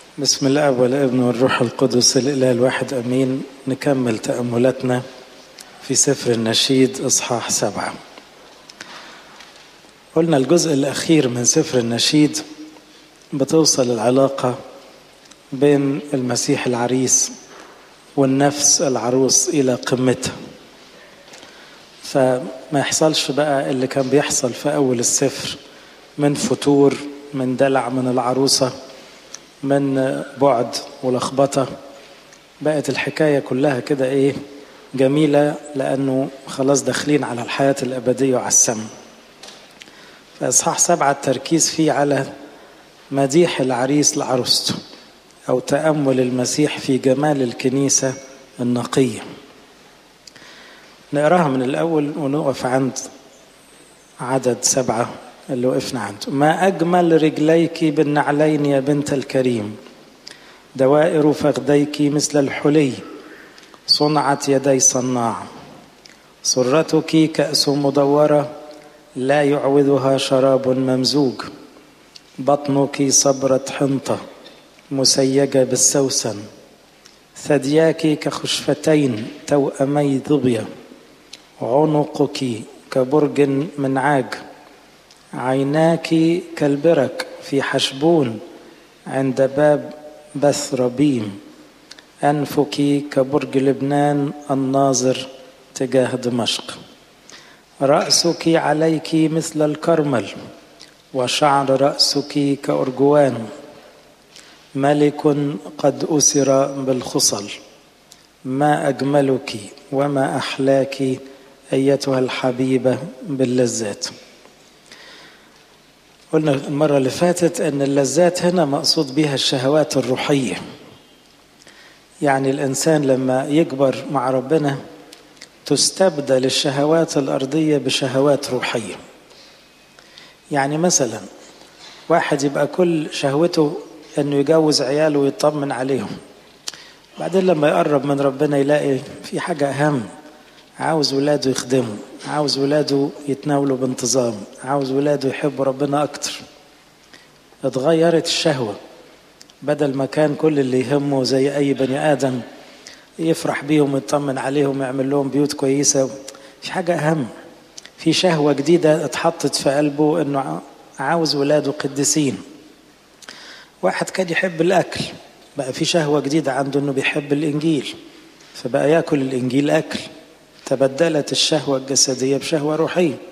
بسم الاب والابن والروح القدس الاله الواحد امين نكمل تاملاتنا في سفر النشيد اصحاح سبعه قلنا الجزء الاخير من سفر النشيد بتوصل العلاقه بين المسيح العريس والنفس العروس الى قمتها فما يحصلش بقى اللي كان بيحصل في اول السفر من فتور من دلع من العروسه من بعد ولخبطه بقت الحكايه كلها كده ايه جميله لانه خلاص داخلين على الحياه الابديه وعلى السماء فاصحاح سبعه التركيز فيه على مديح العريس لعروسته او تامل المسيح في جمال الكنيسه النقيه نقراها من الاول ونقف عند عدد سبعه اللي وقفنا عنده ما أجمل رجليك بالنعلين يا بنت الكريم دوائر فخديك مثل الحلي صنعت يدي صناع سرتك كأس مدورة لا يعوضها شراب ممزوج بطنك صبرة حنطة مسيجة بالسوسن ثدياك كخشفتين توأمي ظبية عنقك كبرج من عاج عيناك كالبرك في حشبون عند باب بثربيم أنفك كبرج لبنان الناظر تجاه دمشق رأسك عليك مثل الكرمل وشعر رأسك كأرجوان ملك قد أسر بالخصل ما أجملك وما أحلاك أيتها الحبيبة باللذات قلنا المرة اللي فاتت أن اللذات هنا مقصود بها الشهوات الروحية يعني الإنسان لما يكبر مع ربنا تستبدل الشهوات الأرضية بشهوات روحية يعني مثلا واحد يبقى كل شهوته أنه يجوز عياله ويطمن عليهم بعدين لما يقرب من ربنا يلاقي في حاجة أهم عاوز ولاده يخدموا عاوز ولاده يتناولوا بانتظام عاوز ولاده يحبوا ربنا أكتر اتغيرت الشهوة بدل ما كان كل اللي يهمه زي أي بني آدم يفرح بيهم ويطمن عليهم ويعمل لهم بيوت كويسة في حاجة أهم في شهوة جديدة اتحطت في قلبه أنه عاوز ولاده قديسين واحد كان يحب الأكل بقى في شهوة جديدة عنده أنه بيحب الإنجيل فبقى ياكل الإنجيل أكل تبدلت الشهوة الجسدية بشهوة روحية